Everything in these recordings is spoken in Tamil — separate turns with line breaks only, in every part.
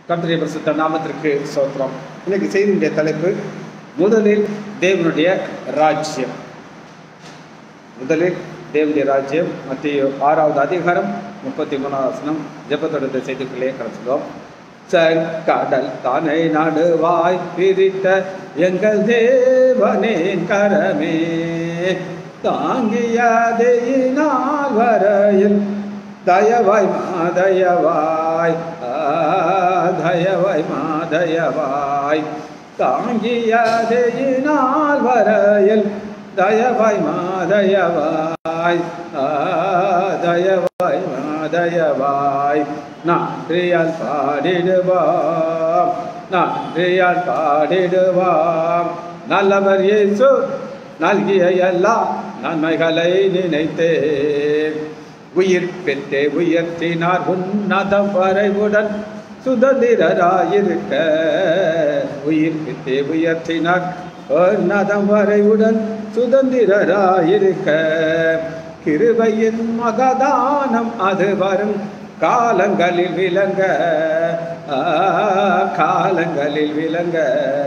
கர்த்தருடைய பரிசுத்த நாமத்திற்கு சோத்திரம் இன்னைக்கு செய்தியுடைய தலைப்பு முதலில் தேவனுடைய ராஜ்யம் முதலில் தேவனுடைய ராஜ்யம் மத்திய ஆறாவது அதிகாரம் முப்பத்தி மூணாவது வசனம் ஜெபத்தோட இந்த செய்திக்குள்ளே கடத்துகிறோம் கடல் தானே நடுவாய் பிரித்த எங்கள் தேவனின் கரமே தாங்கியதையினால் வரையில் தயவாய் மாதயவாய் ஆ, தயவாய் மாதயவாய் தாங்கியதையினால் வரையில் தயவாய் மாதயவாய் ஆ, தயவாய் மாதயவாய் நன்றியால் பாடிடுவாம் நன்றியால் பாடிடுவாம் நல்லவர் இயேசு நல்கிய எல்லா நன்மைகளை நினைத்தேன் உயிர் பெற்றே உயர்த்தினார் உன்னதம் வரைவுடன் சுதந்திரராயிருக்க உயிர் பெற்றே உயர்த்தினார் உன்னதம் வரைவுடன் சுதந்திரராயிருக்க கிருபையின் மகதானம் அது வரும் காலங்களில் விளங்க ஆ, காலங்களில் விளங்க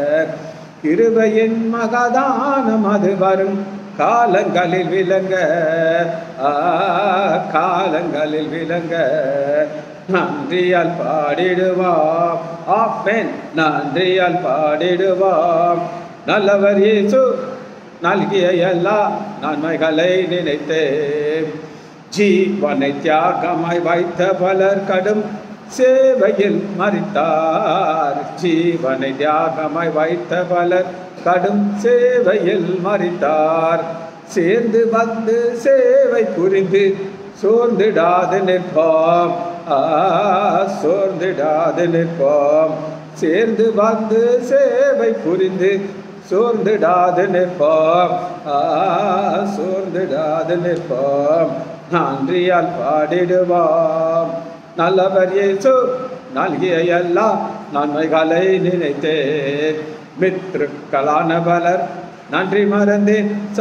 கிருபையின் மகதானம் அது வரும் காலங்களில் விளங்க ஆ, காலங்களில் விளங்க நன்றியால் பாடிடுவாம் ஆமென் நன்றியால் பாடிடுவாம் நல்லவர் இயேசு நல்கிய எல்லா நன்மைகளை நினைத்தேன் ஜீவனை தியாகமாய் வைத்த பலர் கடும் சேவையில் மறித்தார் ஜீவனை தியாகமாய் வைத்த பலர் கடும் சேவையில் மறித்தார் சேர்ந்து வந்து சேவை புரிந்து சோர்ந்திடாது நிற்போம் ஆ சோர்ந்திடாது நிற்போம் சேர்ந்து வந்து சேவை புரிந்து சோர்ந்திடாது நிற்போம் ஆ சோர்ந்திடாது நிற்போம் நன்றியால் பாடிடுவோம் நல்லவர் இயேசு நல்கிய எல்லா நன்மைகளை நினைத்தேன் மித்ருக்களான பலர் நன்றி மறந்து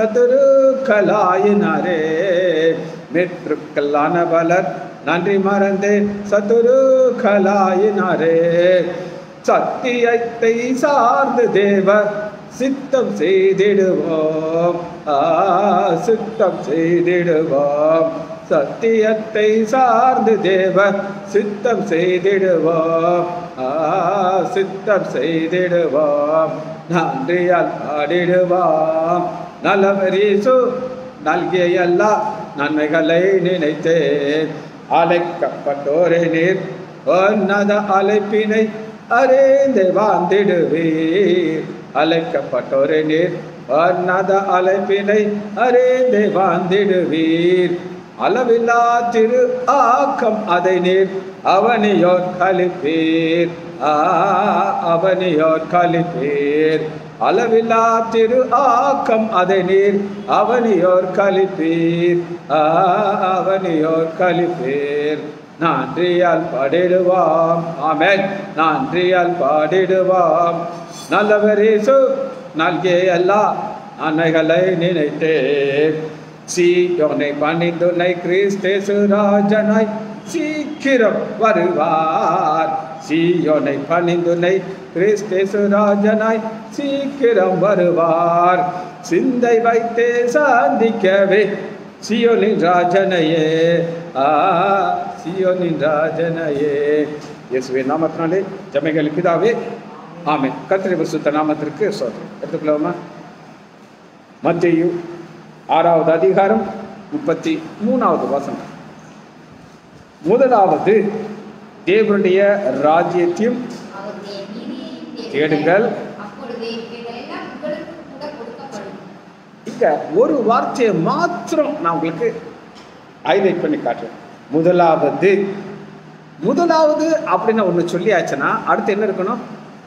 சத்துருக்களாயினாரே மித்ருக்களான பலர் நன்றி மறந்து சத்துருக்களாயினாரே சத்தியத்தை சார்ந்து தேவர் சித்தம் செய்திடுவோம் ஆ சித்தம் செய்திடுவோம் சத்தியத்தை சார்ந்து தேவர் சித்தம் செய்திடுவோம் ஆ சித்தம் செய்திடுவோம் நன்றியால் பாடிடுவோம் நல்லவரீசு நல்கிய எல்லா நன்மைகளை நினைத்தேன் அழைக்கப்பட்டோரே நீர் உன்னத அழைப்பினை அறிந்து வாழ்ந்திடுவீர் அழைக்கப்பட்டோரே நீர் உன்னத அழைப்பினை அறிந்து வாழ்ந்திடுவீர் அளவில்லா திரு ஆக்கம் அதை நீர் அவனியோர் கழிப்பீர் ஆ அவனியோர் கழிப்பீர் அளவில்லா திரு ஆக்கம் அதை நீர் அவனியோர் கழிப்பீர் ஆ அவனியோர் கழிப்பீர் நன்றியால் பாடிடுவாம் ஆமென் நன்றியால் பாடிடுவாம் நல்லவரேசு நல்கிய எல்லா நன்மைகளை நினைத்தேன் சீயோனை பணிந்துனை கிறிஸ்தேசு ராஜனாய் சீக்கிரம் வருவார் சீயோனை பணிந்துனை கிறிஸ்தேசு ராஜனாய் சீக்கிரம் வருவார் சிந்தை வைத்தே சாந்திக்கவே சியோனின் ராஜனையே ஆ சியோனின் ராஜனையே இயேசுவே நாமத்தினாலே ஜமைகள் பிதாவே ஆமென் கர்த்தரை பரிசுத்த நாமத்திற்கு சோதனை எடுத்துக்கலாமா மத்தியு ஆறாவது அதிகாரம் முப்பத்தி மூணாவது வசனம் முதலாவது தேவனுடைய ராஜ்யத்தையும்
அவருடைய நீதியையும்
தேடுங்கள்.
அப்பொழுது இவைகளெல்லாம் உங்களுக்கு கூட கொடுக்கப்படும்
இங்க ஒரு வார்த்தையை மாத்திரம் நான் உங்களுக்கு ஹைலைட் பண்ணி காட்டுறேன் முதலாவது முதலாவது அப்படின்னு ஒன்று சொல்லியாச்சுன்னா அடுத்து என்ன இருக்கணும்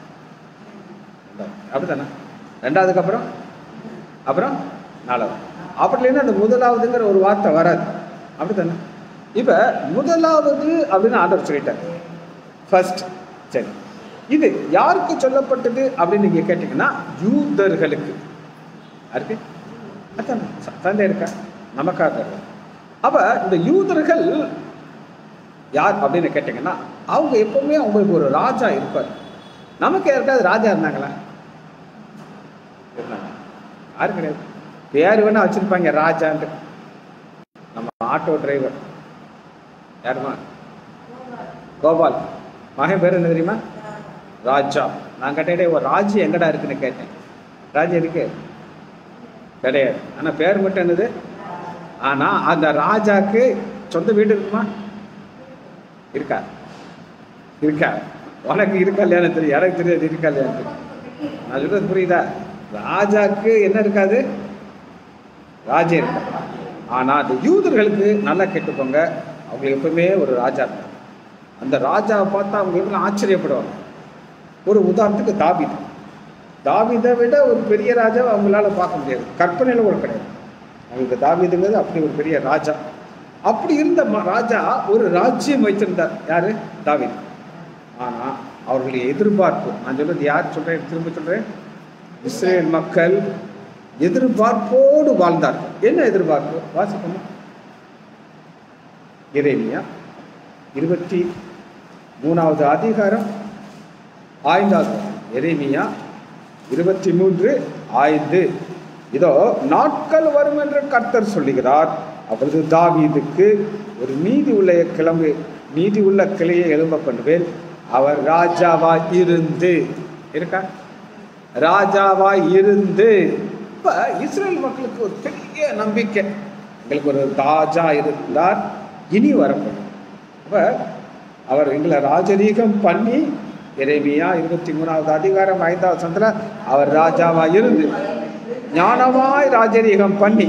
அப்படிதானே ரெண்டாவதுக்கு அப்புறம் அப்புறம் நாலாவது அப்படி இல்லைன்னா அந்த முதலாவதுங்கிற ஒரு வார்த்தை வராது அப்படித்தானே இப்போ முதலாவது அப்படின்னு ஆர்டர் சொல்லிட்டார் ஃபர்ஸ்ட் சரி இது யாருக்கு சொல்லப்பட்டது அப்படின்னு நீங்கள் கேட்டிங்கன்னா யூதர்களுக்கு யாருக்கு அதான் ச- சந்தேகம் இருக்கா நமக்காக அப்போ இந்த யூதர்கள் யார் அப்படின்னு கேட்டிங்கன்னா அவங்க எப்பவுமே அவங்களுக்கு ஒரு ராஜா இருப்பார் நமக்கு யாருக்காவது ராஜா இருந்தாங்களா இருந்தாங்க யாரும் கிடையாது பேர் வேணா வச்சிருப்பாங்க ராஜான்ட்டு நம்ம ஆட்டோ டிரைவர் யாருமா கோபால் மகன் பேர் என்ன தெரியுமா ராஜா நான் கேட்டேன் ஒரு ராஜ்யம் எங்கடா இருக்குன்னு கேட்டேன் ராஜ்யம் இருக்கு கிடையாது ஆனால் பேர் மட்டும் என்னது ஆனால் அந்த ராஜாக்கு சொந்த வீடு இருக்குமா இருக்கா இருக்கா உனக்கு இருக்கா இல்லையான்னு தெரியும் எனக்கு தெரியாது இருக்கா இல்லையான்னு தெரியும் நான் சொல்றது புரியுதா ராஜாக்கு என்ன இருக்காது ராஜ்யம் இருக்கா ஆனால் அந்த யூதர்களுக்கு நல்லா கேட்டுக்கோங்க அவங்களுக்கு எப்பவுமே ஒரு ராஜா இருக்காங்க அந்த ராஜாவை பார்த்தா அவங்க எப்படி ஆச்சரியப்படுவாங்க ஒரு உதாரணத்துக்கு தாபீது தாவீதை விட ஒரு பெரிய ராஜாவை அவங்களால பார்க்க முடியாது கற்பனையில் கூட கிடையாது அவங்களுக்கு தாவீதுங்கிறது அப்படி ஒரு பெரிய ராஜா அப்படி இருந்த ம- ராஜா ஒரு ராஜ்யம் வைத்திருந்தார் யாரு தாவீது ஆனா அவர்களுடைய எதிர்பார்ப்பு நான் சொல்றது யார் சொல்றேன் திரும்ப சொல்றேன் இஸ்ரேல் மக்கள் எதிர்பார்ப்போடு வாழ்ந்தார்கள் என்ன எதிர்பார்ப்பு வாசிப்போமா இறைமையா இருபத்தி மூணாவது அதிகாரம் ஐந்தாவது எரேமியா இருபத்தி மூன்று ஐந்து இதோ நாட்கள் வரும் என்று கர்த்தர் சொல்லுகிறார் அப்பொழுது தாவீதுக்கு ஒரு நீதி உள்ள கிளம்பு நீதி உள்ள கிளையை எழும்ப பண்ணுவேன் அவர் ராஜாவாய் இருந்து இருக்கா ராஜாவாய் இருந்து இப்ப இஸ்ரேல் மக்களுக்கு ஒரு பெரிய நம்பிக்கை எங்களுக்கு ஒரு ராஜா இருந்தார் இனி வரப்படும் அப்ப அவர் எங்களை ராஜரீகம் பண்ணி எரேமியா இருபத்தி மூணாவது அதிகாரம் ஐந்தாவது சந்திர அவர் ராஜாவா இருந்து ஞானமாய் ராஜரீகம் பண்ணி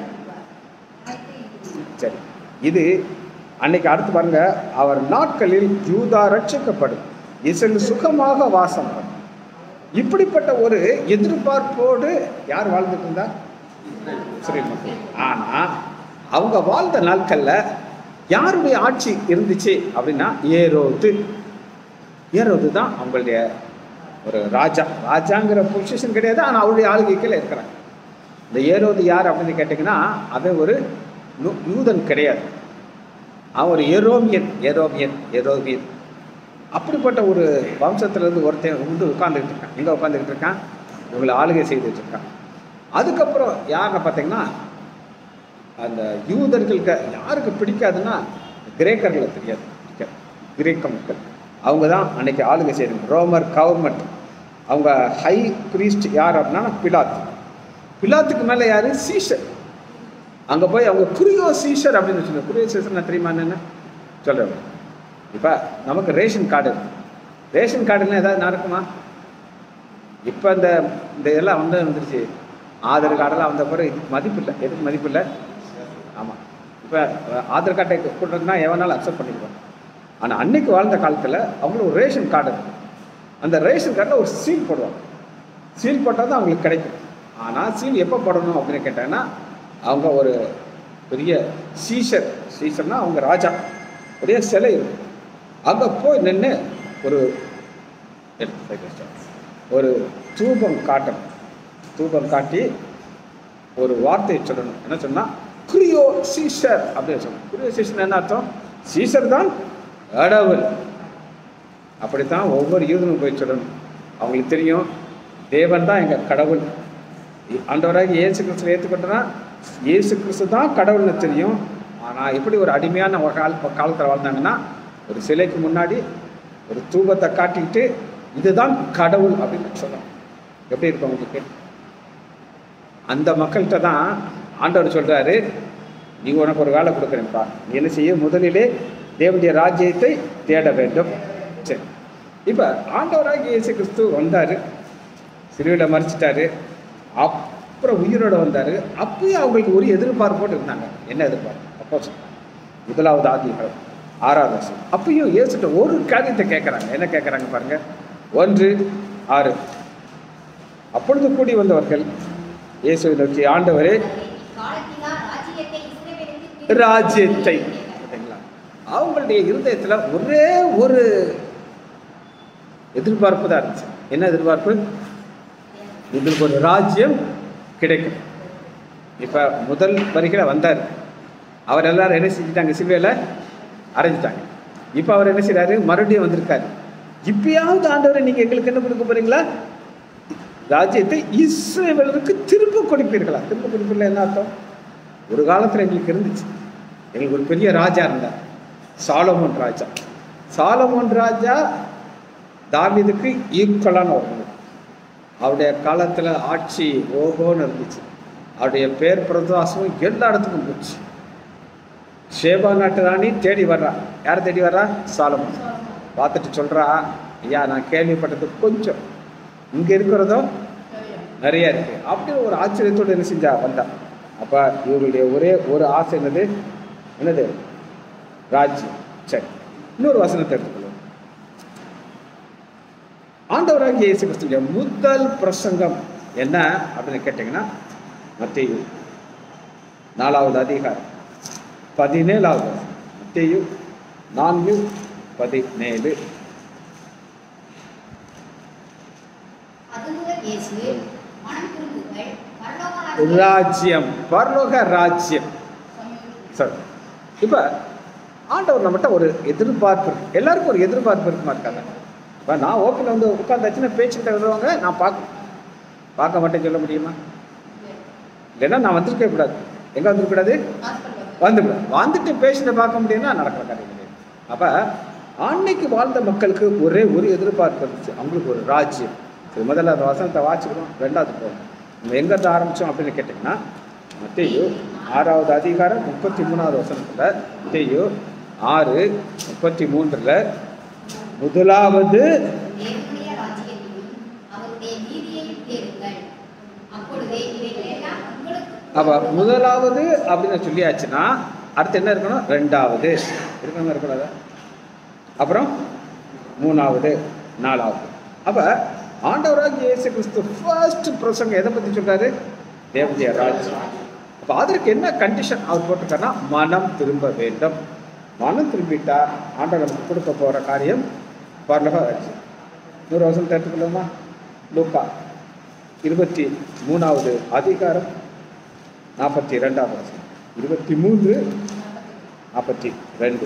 சரி இது அன்னைக்கு அடுத்து பாருங்க அவர் நாட்களில் யூதா ரட்சிக்கப்படும் இஸ்ரேல் சுகமாக வாசம் பண்ணும் இப்படிப்பட்ட ஒரு எதிர்பார்ப்போடு யார் வாழ்ந்துட்டு இருந்தா இஸ்ரேல் மக்கள் ஆனா அவங்க வாழ்ந்த நாட்கள்ல யாருடைய ஆட்சி இருந்துச்சு அப்படின்னா ஏரோது ஏரோது தான் அவங்களுடைய ஒரு ராஜா ராஜாங்கிற பொசிஷன் கிடையாது ஆனால் அவருடைய ஆளுகை கீழே இருக்கிறாங்க இந்த ஏரோது யார் அப்படின்னு கேட்டிங்கன்னா அவன் ஒரு நு- யூதன் கிடையாது அவன் ஒரு எரோமியன் எரோமியன் எரோமியன் அப்படிப்பட்ட ஒரு வம்சத்திலிருந்து ஒருத்தன் வந்து உட்காந்துக்கிட்டு இருக்கான் எங்கே உட்காந்துக்கிட்டு இருக்கான் இவங்களை ஆளுகை செய்துட்டு இருக்கான் அதுக்கப்புறம் யாருன்னு பார்த்தீங்கன்னா அந்த யூதர்களுக்கு யாருக்கு பிடிக்காதுன்னா கிரேக்கர்களை தெரியாது பிடிக்காது. கிரேக்க மக்கள் அவங்க தான் அன்னைக்கு ஆளுகை செய்யணும் ரோமர் கவர்மெண்ட் அவங்க ஹை பிரீஸ்ட் யார் அப்படின்னா பிலாத் பிலாத்துக்கு மேலே யார் சீஷர் அங்கே போய் அவங்க குரியோ சீஷர் அப்படின்னு சொல்லுங்க குரியோ சீஷர் தெரியுமா என்னன்னு சொல்கிறேன் இப்போ நமக்கு ரேஷன் கார்டு இருக்கு. ரேஷன் கார்டுலாம் ஏதாவது நடக்குமா இப்போ இந்த இந்த இதெல்லாம் வந்து வந்துருச்சு ஆதார் கார்டெல்லாம் வந்த பிறகு மதிப்பு இல்லை எதுக்கு மதிப்பு இல்லை ஆமாம் இப்போ ஆதார் கார்டை கொடுறதுனா எவனாலும் அக்செப்ட் பண்ணிக்குவாங்க ஆனால் அன்னைக்கு வாழ்ந்த காலத்தில் அவங்களுக்கு ஒரு ரேஷன் கார்டு இருக்கு அந்த ரேஷன் கார்டில் ஒரு சீல் போடுவாங்க சீல் போட்டால் தான் அவங்களுக்கு கிடைக்கும் ஆனால் சீல் எப்போ போடணும் அப்படின்னு கேட்டாங்கன்னா அவங்க ஒரு பெரிய சீஷர் சீஷர்னா அவங்க ராஜா பெரிய சிலை இருக்கும் அங்கே போய் நின்று ஒரு ஒரு தூபம் காட்டணும் தூபம் காட்டி ஒரு வார்த்தையை சொல்லணும் என்ன சொன்னா குரியோ சீஷர் அப்படின்னு சொல்லணும் குரியோ சீஷர் என்ன அர்த்தம் சீஷர் தான் கடவுள் அப்படித்தான் ஒவ்வொரு யூதனும் போய் சொல்லணும் அவங்களுக்கு தெரியும் தேவன் தான் எங்கள் கடவுள் ஆண்டவராக இயேசு கிறிஸ்துவை ஏற்றுக்கொண்டனா இயேசு கிறிஸ்து தான் கடவுள்னு தெரியும் ஆனால் எப்படி ஒரு அடிமையான ஒரு கால காலத்தில் வாழ்ந்தாங்கன்னா ஒரு சிலைக்கு முன்னாடி ஒரு தூபத்தை காட்டிக்கிட்டு இதுதான் கடவுள் அப்படின்னு சொல்லணும் எப்படி இருக்கும் உங்களுக்கு அந்த மக்கள்கிட்ட தான் ஆண்டவர் சொல்றாரு நீ உனக்கு ஒரு வேலை கொடுக்குறேன்ப்பா நீ என்ன செய்ய முதலிலே தேவனுடைய ராஜ்யத்தை தேட வேண்டும் சரி இப்போ ஆண்டவராக இயேசு கிறிஸ்து வந்தார் சிலுவையில் மறிச்சிட்டாரு அப்புறம் உயிரோட வந்தார் அப்பயும் அவங்களுக்கு ஒரு எதிர்பார்ப்போடு இருந்தாங்க என்ன எதிர்பார்ப்பு அப்போ முதலாவது ஆதிகாரம் ஆறாவது வருஷம் அப்பயும் இயேசுட்ட ஒரு காரியத்தை கேட்குறாங்க என்ன கேட்குறாங்க பாருங்க ஒன்று ஆறு அப்பொழுது கூடி வந்தவர்கள் இயேசுவை நோக்கி ஆண்டவரே
காலத்திலா ராஜ்யத்தை இஸ்ரவேலுக்கு
ராஜ்யத்தை பார்த்தீங்களா? அவங்களுடைய இருதயத்துல ஒரே ஒரு எதிர்பார்ப்பு தான் இருந்துச்சு என்ன எதிர்பார்ப்பு எங்களுக்கு ஒரு ராஜ்யம் கிடைக்கும் இப்ப முதல் வரிகளை வந்தார் அவர் எல்லாரும் என்ன செஞ்சுட்டாங்க சிலுவையில் அரைஞ்சிட்டாங்க இப்போ அவர் என்ன செய்றாரு மறுபடியும் வந்திருக்காரு இப்பயாவது ஆண்டவரை நீங்க எங்களுக்கு என்ன கொடுக்க போறீங்களா ராஜ்யத்தை இஸ்ரேலருக்கு திரும்ப கொடுப்பீர்களா திரும்ப கொடுப்பீர்களா என்ன அர்த்தம் ஒரு காலத்துல எங்களுக்கு இருந்துச்சு எங்களுக்கு ஒரு பெரிய ராஜா இருந்தார் சாலமோன் ராஜா சாலமோன் ராஜா தாவீதுக்கு ஈக்குவலான ஒரு மனிதன். அவருடைய காலத்துல ஆட்சி ஓஹோன்னு இருந்துச்சு அவருடைய பேர் பிரதாசமும் எல்லா இடத்துக்கும் போச்சு ஷேபா நாட்டு ராணி தேடி வர்றா யார் தேடி வர்றா சாலமோன் பார்த்துட்டு சொல்றா ஐயா நான் கேள்விப்பட்டது கொஞ்சம் இங்க இருக்கிறதோ நிறைய இருக்கு அப்படி ஒரு ஆச்சரியத்தோடு என்ன செஞ்சா வந்தா அப்ப இவருடைய ஒரே ஒரு ஆசை என்னது என்னது ராஜ்யம் சரி இன்னொரு வசனத்தை எடுத்துக்கொள்ளும் ஆண்டவராகிய இயேசு கிறிஸ்துடைய முதல் பிரசங்கம் என்ன அப்படின்னு கேட்டீங்கன்னா மத்தேயு நாலாவது அதிகாரம் பதினேழாவது வசனம். மத்தேயு நான்கு பதினேழு
அது முதல் இயேசு மனம் திரும்புங்கள் பரலோக
ராஜ்யம் பரலோக ராஜ்யம்
சமீபத்தில்
சரி இப்போ ஆண்டவர் நம்மகிட்ட ஒரு எதிர்பார்ப்பு இருக்கு எல்லாருக்கும் ஒரு எதிர்பார்ப்பு இருக்குமா இருக்காங்க இப்போ நான் ஓப்பனில் வந்து உட்காந்தாச்சுன்னா பேச்சுக்கிட்ட வருவாங்க நான் பார்க்க பார்க்க மாட்டேன்னு சொல்ல முடியுமா இல்லைன்னா நான் வந்திருக்கவே கூடாது எங்கே வந்திருக்கூடாது
ஹாஸ்பிட்டல்
வந்துவிடும் வந்துட்டு பேஷண்ட்டை பார்க்க முடியும்னா நடக்கிற காரியம் கிடையாது அப்போ அன்னைக்கு வாழ்ந்த மக்களுக்கு ஒரே ஒரு எதிர்பார்ப்பு இருந்துச்சு அவங்களுக்கு ஒரு ராஜ்யம் சரி முதல்ல அந்த வசனத்தை வாசிக்கிறோம் ரெண்டாவது போகும் நம்ம எங்கேருந்து ஆரம்பித்தோம் அப்படின்னு கேட்டிங்கன்னா மத்தேயு ஆறாவது அதிகாரம் முப்பத்தி மூணாவது வசனத்தில் மத்தேயு ஆறு முப்பத்தி மூன்றில் முதலாவது
தேவனுடைய ராஜ்யத்தையும் அவருடைய நீதியையும் தேடுங்கள் அப்பொழுதே இவைகள் எல்லாம் உங்களுக்கு
அப்போ முதலாவது அப்படின்னு சொல்லியாச்சுன்னா அடுத்து என்ன இருக்கணும் ரெண்டாவது இருக்கணும் இருக்கக்கூடாதா அப்புறம் மூணாவது நாலாவது அப்போ ஆண்டவராக இயேசு கிறிஸ்து ஃபர்ஸ்ட் பிரசங்கம் எதை பற்றி சொல்றாரு தேவதைய ராஜ்யம் அப்போ அதற்கு என்ன கண்டிஷன் அவர் போட்டிருக்காருன்னா மனம் திரும்ப வேண்டும் மனம் திரும்பிட்டா ஆண்டவர் நமக்கு கொடுக்க போகிற காரியம் பரலோக ராஜ்யம் நூறு வருஷம் எடுத்துக்கலாமா லூக்கா இருபத்தி மூணாவது அதிகாரம் நாற்பத்தி ரெண்டாவது வசனம் இருபத்தி மூன்று நாற்பத்தி ரெண்டு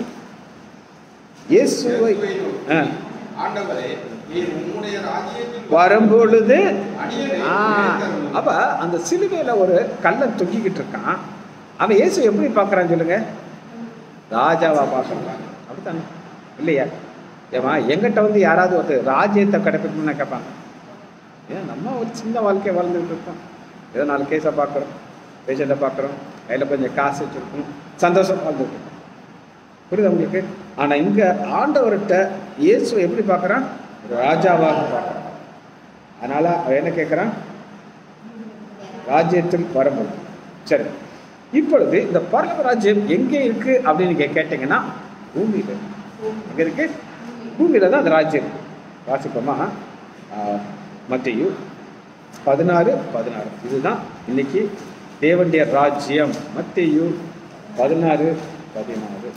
இயேசுவை ஆ,
ஆண்டவரே நீர் உம்முடைய ராஜ்யத்தில்
வரும்பொழுது
அடியேனை
ஆ,
உயர்த்தருளும்.
அப்ப அந்த சிலுவையில ஒரு கள்ளன் தொங்கிக்கிட்டு இருக்கான் அவன் இயேசு எப்படி பார்க்கறான்னு சொல்லுங்க ராஜாவா பார்க்கறான் அப்படித்தானே இல்லையா ஏமா எங்கிட்ட வந்து யாராவது ஒரு ராஜ்யத்தை கிடைப்பிக்கணும்னு கேட்பாங்க ஏன் நம்ம ஒரு சின்ன வாழ்க்கையை வாழ்ந்துட்டு இருக்கோம் ஏதோ நாலு கேஸை பார்க்குறோம் பேஷண்ட்டை பார்க்குறோம் கையில் கொஞ்சம் காசு வச்சுருக்கோம் சந்தோஷம் வாழ்ந்துட்டு இருக்கோம் புரியுதா உங்களுக்கு ஆனால் இங்கே ஆண்டவர்கிட்ட இயேசு எப்படி பார்க்குறான் ஒரு ராஜாவாக பார்க்குறான் அதனால் அவன் என்ன கேட்குறான் ராஜ்யத்தில் வரமுடியும் சரி இப்பொழுது இந்த பரலோக ராஜ்யம் எங்கே இருக்கு அப்படின்னு நீங்க கேட்டீங்கன்னா பூமியில இருக்கு. எங்க இருக்கு பூமியில தான் அந்த ராஜ்யம் இருக்கு வாசிப்போமா ஆஹ், மத்தேயு பதினாறு பதினாறு இதுதான் இன்னைக்கு தேவனுடைய ராஜ்யம் மத்தேயு பதினாறு பதினாறு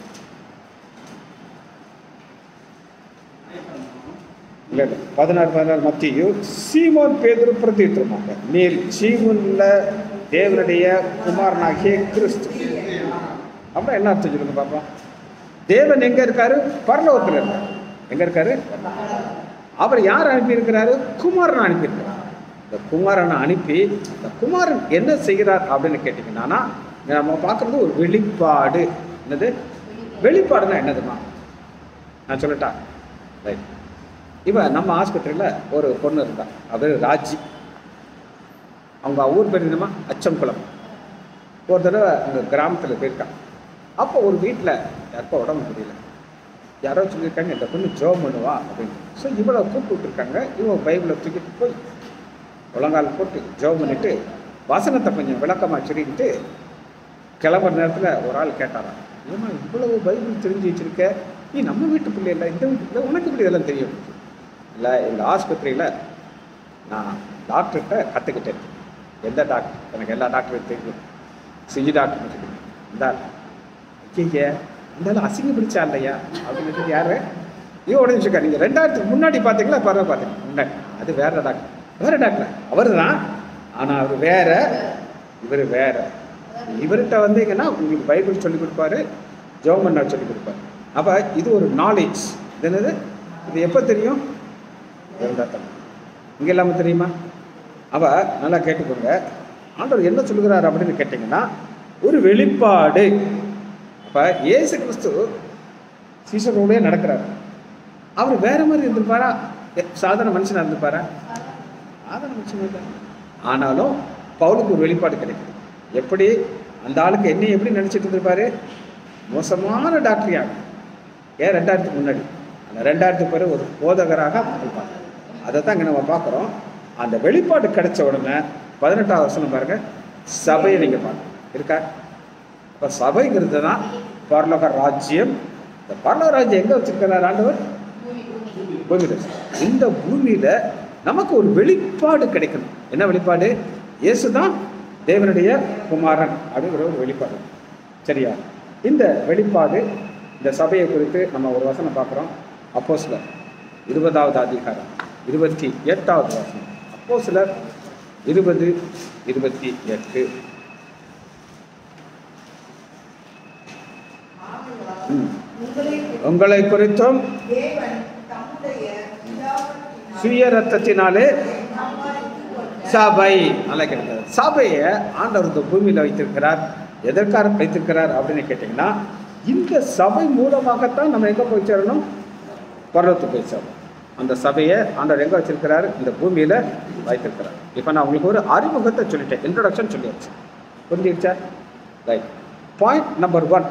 இல்ல இல்ல பதினாறு பதினாறு மத்தியு சீமோன் பேதுரு பிரதித்திரமாக நீர் ஜீவனுள்ள தேவனுடைய குமாரனாகிய கிறிஸ்து அப்புறம் என்ன அர்த்தம் சொல்லுங்க பாப்பா தேவன் எங்க இருக்காரு பரலோகத்தில் இருக்காரு எங்க இருக்காரு அவர் யார் அனுப்பியிருக்கிறாரு குமாரன் அனுப்பியிருக்கிறார் இந்த குமாரனை அனுப்பி இந்த குமாரன் என்ன செய்கிறார் அப்படின்னு கேட்டிங்கன்னா நம்ம பார்க்குறது ஒரு வெளிப்பாடு என்னது வெளிப்பாடுனா என்னதுமா நான் சொல்லட்டா ரைட் இப்போ நம்ம ஆஸ்பத்திரியில் ஒரு பொண்ணு இருந்தா அவர் ராஜி அவங்க ஊர் பேர் என்னமா அச்சங்குளம் ஒரு தடவை அங்கே கிராமத்தில் போயிருக்காங்க அப்போ ஒரு வீட்டில் யாருக்கோ உடம்பு முடியல யாரோ சொல்லியிருக்காங்க இந்த பொண்ணு ஜோம் பண்ணுவா அப்படின்னு ஸோ இவளை கூப்பிட்டு விட்டுருக்காங்க இவன் பைபிளை தூக்கிட்டு போய் முழங்கால் போட்டு ஜோம் பண்ணிட்டு வசனத்தை கொஞ்சம் விளக்கமாக சொல்லிக்கிட்டு கிளம்புற நேரத்தில் ஒரு ஆள் கேட்டாராம் ஏமா இவ்வளவு பைபிள் தெரிஞ்சு வச்சிருக்க நீ நம்ம வீட்டு பிள்ளை இல்லை இந்த வீட்டு பிள்ளை உனக்கு இப்படி இதெல்லாம் தெரியும் இல்லை எங்கள் ஆஸ்பத்திரியில் நான் டாக்டர்கிட்ட கற்றுக்கிட்டேன் எந்த டாக்டர் எனக்கு எல்லா டாக்டரும் தெரியும் சிஜி டாக்டர் தெரியும் இந்த ஐயா இந்த ஆள் அசிங்க பிடிச்சா இல்லையா அப்படின்னு யாரு இவன் உடனே வச்சுக்கா நீங்கள் ரெண்டாயிரத்துக்கு முன்னாடி பார்த்தீங்களா பரவ பார்த்தீங்க முன்னாடி அது வேற டாக்டர் வேற டாக்டர் அவர் தான் ஆனால் அவர் வேற இவர் வேற இவர்கிட்ட வந்தீங்கன்னா உங்களுக்கு பைபிள் சொல்லி கொடுப்பாரு ஜெபம் பண்ண சொல்லி கொடுப்பாரு அப்போ இது ஒரு நாலேஜ் இது என்னது இது எப்போ தெரியும் இருந்தால் இங்கே இல்லாமல் தெரியுமா அவ நல்லா கேட்டுக்கோங்க ஆண்டவர் என்ன சொல்லுகிறார் அப்படின்னு கேட்டிங்கன்னா ஒரு வெளிப்பாடு அப்போ இயேசு கிறிஸ்து சீசரோடே நடக்கிறார் அவர் வேற மாதிரி இருந்திருப்பாரா எ- சாதாரண மனுஷனாக இருந்திருப்பாரா சாதாரண மனுஷன் இல்லை ஆனாலும் பவுலுக்கு ஒரு வெளிப்பாடு கிடைக்குது எப்படி அந்த ஆளுக்கு என்னை எப்படி நினச்சிட்டு இருந்திருப்பாரு மோசமான டாக்டரியாக ஏன் ரெண்டாயிரத்துக்கு முன்னாடி அந்த ரெண்டாயிரத்துக்கு பிறகு ஒரு போதகராக இருப்பாங்க அதை தான் இங்கே நம்ம பார்க்குறோம் அந்த வெளிப்பாடு கிடைச்ச உடனே பதினெட்டாவது வருஷம் பாருங்க சபையை நீங்கள் பார்க்கணும் இருக்கா இப்போ சபைங்கிறது தான் பரலோக ராஜ்யம் இந்த பரலோக ராஜ்யம் எங்கே வச்சிருக்கிறார் ஆண்டவர்
பூமி பூமி
பூமியில இந்த பூமியில நமக்கு ஒரு வெளிப்பாடு கிடைக்கணும் என்ன வெளிப்பாடு இயேசு தான் தேவனுடைய குமாரன் அப்படிங்கிற ஒரு வெளிப்பாடு சரியா இந்த வெளிப்பாடு இந்த சபையை குறித்து நம்ம ஒரு வசனம் பார்க்குறோம் அப்போ சிலர் இருபதாவது அதிகாரம் இருபத்தி எட்டாவது வசனம் அப்போ சிலர் இருபது இருபத்தி எட்டு
ஆகையால்
ம்.
உங்களை
உங்களை குறித்தும்
தேவன் தம்முடைய பிதாவினால்
சுய ரத்தத்தினாலே
சம்பாதித்துக் கொண்ட
சபை நல்லா கேட்கிறார் சபையை ஆண்டவர் இந்த பூமியில் வைத்திருக்கிறார் எதற்காக வைத்திருக்கிறார் அப்படின்னு கேட்டிங்கன்னா இந்த சபை மூலமாகத்தான் நம்ம எங்கே போய் சேரணும் பர்வத்துக்கு போய் சேரணும் அந்த சபையை ஆண்டவர் எங்கே வச்சிருக்கிறார் இந்த பூமியில் வைத்திருக்கிறார் இப்போ நான் உங்களுக்கு ஒரு அறிமுகத்தை சொல்லிட்டேன் இன்ட்ரடக்ஷன் சொல்லியாச்சு புரிஞ்சிருச்சா ரைட் பாயிண்ட் நம்பர் ஒன்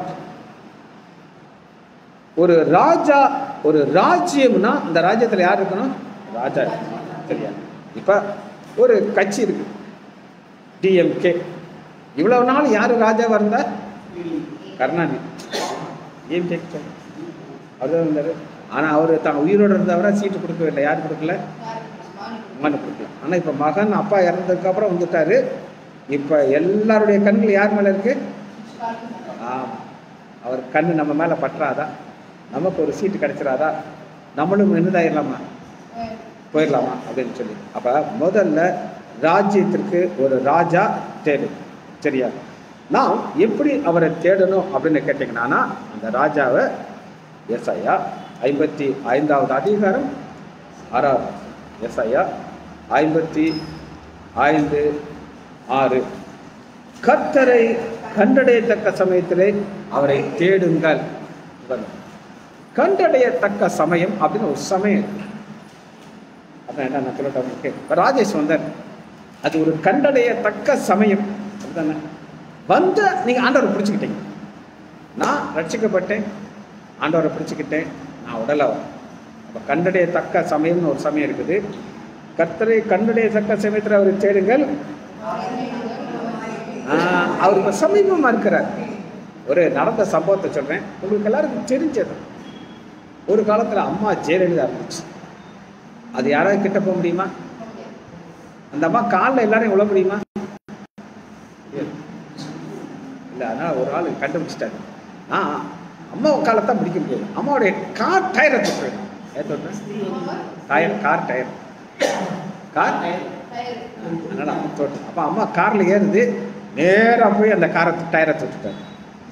ஒரு ராஜா ஒரு ராஜ்யம்னா அந்த ராஜ்யத்தில் யார் இருக்கணும் ராஜா இருக்கணும் சரியா இப்போ ஒரு கட்சி இருக்கு டிஎம்கே இவ்வளவு நாள் யார் ராஜாவாக இருந்தா கருணாநிதி டிஎம்கே அவர் தான் இருந்தார் ஆனால் அவர் தான் உயிரோடு இருந்தவரை சீட்டு கொடுக்கவே இல்லை யார் கொடுக்கல மகன் கொடுக்கல ஆனால் இப்போ மகன் அப்பா இறந்ததுக்கப்புறம் வந்துட்டாரு இப்போ எல்லாருடைய கண்கள் யார் மேலே இருக்கு ஆம் அவர் கண்ணு நம்ம மேலே பற்றாதா நமக்கு ஒரு சீட்டு கிடைச்சிடாதா நம்மளும் என்னதாயிடலாமா போயிடலாமா அப்படின்னு சொல்லி அப்போ முதல்ல ராஜ்யத்திற்கு ஒரு ராஜா தேவை சரியா நாம் எப்படி அவரை தேடணும் அப்படின்னு கேட்டிங்கன்னா அந்த ராஜாவை எஸ்ஐயா ஐம்பத்தி ஐந்தாவது அதிகாரம் ஆறாவது எஸ்ஐயா ஐம்பத்தி ஐந்து ஆறு கர்த்தரை கண்டடையத்தக்க சமயத்திலே அவரை தேடுங்கள் கண்டடையத்தக்க சமயம் அப்படின்னு ஒரு சமயம் இருக்கு அதான் என்ன நான் சொல்லட்டேன் உங்களுக்கு இப்போ ராஜேஷ் வந்தார் அது ஒரு கண்டடையத்தக்க சமயம் அப்படிதானே வந்த நீங்கள் ஆண்டவரை பிடிச்சிக்கிட்டீங்க நான் ரட்சிக்கப்பட்டேன் ஆண்டவரை பிடிச்சிக்கிட்டேன் நான் உடலை அப்போ கண்டடையத்தக்க சமயம்னு ஒரு சமயம் இருக்குது கர்த்தரை கண்டடையத்தக்க சமயத்தில் அவரை தேடுங்கள் ஆஹ், அவர் இப்போ சமீபமாக இருக்கிறார் ஒரு நடந்த சம்பவத்தை சொல்கிறேன் உங்களுக்கு எல்லாருக்கும் தெரிஞ்சது ஒரு காலத்தில் அம்மா ஜெயலலிதா இருந்துச்சு அது யாராவது கிட்ட போக முடியுமா அந்த அம்மா காலில் எல்லாரையும் விழ முடியுமா இல்லை அதனால் ஒரு ஆள் கண்டுபிடிச்சிட்டாரு ஆ அம்மா காலை தான் பிடிக்க முடியாது அம்மாவுடைய கார் டயரை தொட்டுருக்கேன் ஏன் தொட்டேன் டயர் கார் டயர் கார் அதனால் அம்மா தொட்டு அப்போ அம்மா காரில் ஏறுது நேராக போய் அந்த காரை டயரை தொட்டுட்டாரு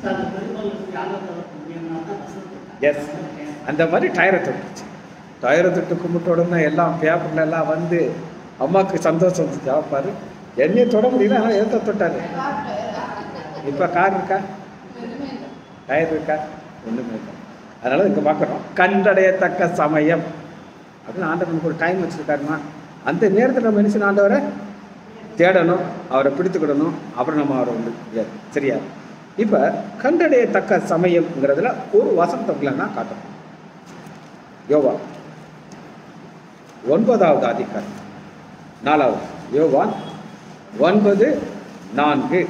எஸ் அந்த மாதிரி டயரை தொட்டுச்சு டயரை தொட்டு கும்பிட்ட உடனே எல்லாம் பேப்பர்ல எல்லாம் வந்து அம்மாவுக்கு சந்தோஷம் வந்துச்சு அவ பாரு என்னையும் தொட முடியல ஆனால் எதை தொட்டாரு இப்போ கார் இருக்கா டயர் இருக்கா ஒன்றுமே இல்லை அதனால இங்கே பார்க்குறோம் கண்டடையத்தக்க சமயம் அப்படின்னு ஆண்டவர் நமக்கு ஒரு டைம் வச்சுருக்காருமா அந்த நேரத்தில் நம்ம என்ன செய்யணும் ஆண்டவரை தேடணும் அவரை பிடித்துக்கிடணும் அப்புறம் நம்ம அவரை வந்து முடியாது சரியா இப்போ கண்டடையத்தக்க சமயம்ங்கிறதுல ஒரு வசனத்தை நான் காட்டுறோம் யோவா ஒன்பதாவது அதிகாரம் நாலாவது யோவான் ஒன்பது நான்கு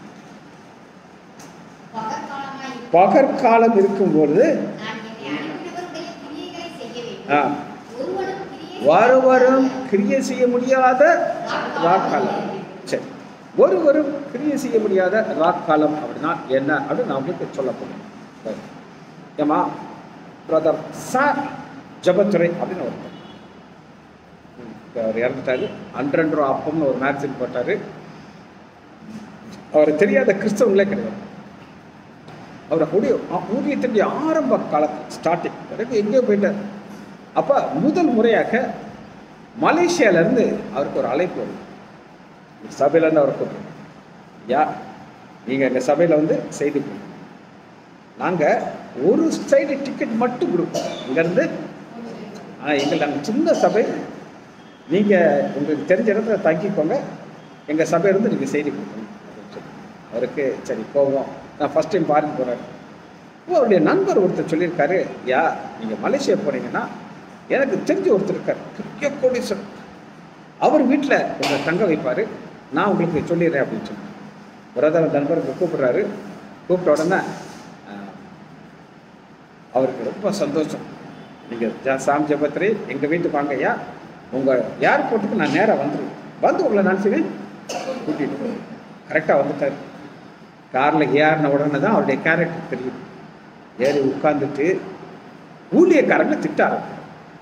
பகற்காலமாய்
பகற்காலம் இருக்கும்பொழுது
நான் என்னை அனுப்பினவருடைய கிரியைகளை செய்ய
ஆ,
வேண்டும். ஒருவனும் கிரியை
ஒருவரும் கிரியை செய்ய முடியாத ராக்காலம் சரி ஒருவரும் கிரியை செய்ய முடியாத ராக்காலம் அப்படின்னா என்ன அப்படின்னு நான் உங்களுக்கு சொல்ல போகிறேன் சரி. ஏமா பிரதர் ச ஜபத்துறை அப்படின்னு ஒருத்தர் ம், இப்ப அவர் இறந்துட்டாரு அன்றன்று ரூபா அப்பம்னு ஒரு மேக்சின் போட்டார் அவர் தெரியாத கிறிஸ்தவங்களே கிடையாது அவர் ஊழிய ஊழியத்தினுடைய ஆரம்ப காலத்தில் ஸ்டார்டிங் பிறகு எங்கேயோ போயிட்டார் அப்போ முதல் முறையாக மலேசியாவிலேருந்து அவருக்கு ஒரு அழைப்பு வரும் சபையிலேருந்து அவர் கூப்பிட்டு யா நீங்கள் எங்கள் சபையில் வந்து செய்தி கொடுங்க நாங்கள் ஒரு சைடு டிக்கெட் மட்டும் கொடுப்போம் இங்கேருந்து ஆனால் எங்கள் நாங்கள் சின்ன சபை நீங்கள் உங்களுக்கு தெரிஞ்ச இடத்துல தங்கிக்கோங்க எங்கள் சபையிலேருந்து நீங்கள் செய்தி கொடுக்கணும் அப்படின்னு சொல்லி அவருக்கு சரி போவோம் நான் ஃபஸ்ட் டைம் பாருங்க போகிறாரு இப்போ அவருடைய நண்பர் ஒருத்தர் சொல்லியிருக்காரு யா நீங்கள் மலேசியா போனீங்கன்னா எனக்கு தெரிஞ்ச ஒருத்தர் இருக்கார் பெரிய கோடீஸ்வரர் அவர் வீட்டில் உங்களை தங்க வைப்பார் நான் உங்களுக்கு சொல்லிடுறேன் அப்படின்னு சொல்லி பிரதர் நண்பருக்கு கூப்பிடுறாரு கூப்பிட்ட உடனே ஆஹ், அவருக்கு ரொம்ப சந்தோஷம் நீங்கள் ஜா சாம் ஜபத்திரி எங்கள் வீட்டுக்கு வாங்க ஐயா உங்கள் ஏர்போர்ட்டுக்கு நான் நேராக வந்துடுவேன் வந்து உங்களை நினச்சினேன் கூட்டிகிட்டு போவேன் கரெக்டாக வந்துட்டார் காரில் ஏறின உடனே தான் அவருடைய கேரக்டர் தெரியும் ஏறி உட்காந்துட்டு ஊழியக்காரங்க திட்ட ஆரம்பிக்கிறார்.